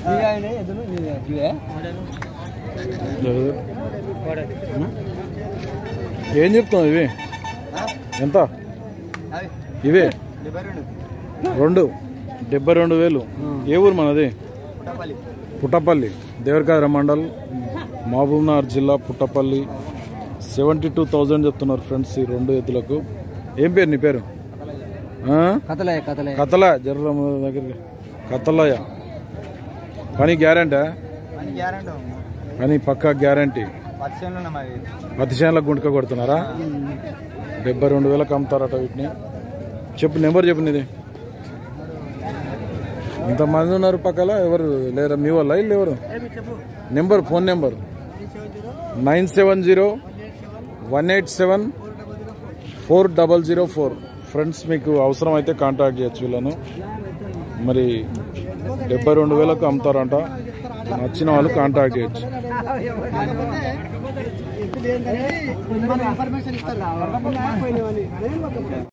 ఏం చెప్తావు ఇవి ఎంత ఇవే రెండు డెబ్బై రెండు వేలు ఏ ఊరు మనది పుట్టపల్లి దేవరకాయ మండల్ మహబూబ్నగర్ జిల్లా పుట్టపల్లి సెవెంటీ టూ థౌజండ్ చెప్తున్నారు ఫ్రెండ్స్ ఈ రెండు ఎద్దులకు ఏం పేరు నీ పేరు ఆ? కథలే కథలే కథల జర్ర దగ్గరికి కథలయ్య పని గ్యారంటీ పని పక్కా గ్యారంటీ పత్తి చేనులకు గుంటక కొడుతున్నారా డెబ్బై రెండు వేలకు అమ్ముతారట వీటిని చెప్పు నెంబర్ చెప్పు నీది ఇంతమంది ఉన్నారు పక్కల ఎవరు లేరా మీ వాళ్ళ ఇల్లు ఎవరు number phone number nine seven zero one eight seven four double zero four friends మీకు అవసరం అయితే కాంటాక్ట్ చేయొచ్చు వీళ్ళను మరి డెబ్బై రెండు వేలకు అమ్ముతారంట నచ్చిన వాళ్ళు కాంటాక్ట్ చేయొచ్చు ఇన్ఫర్మేషన్ ఇస్తారు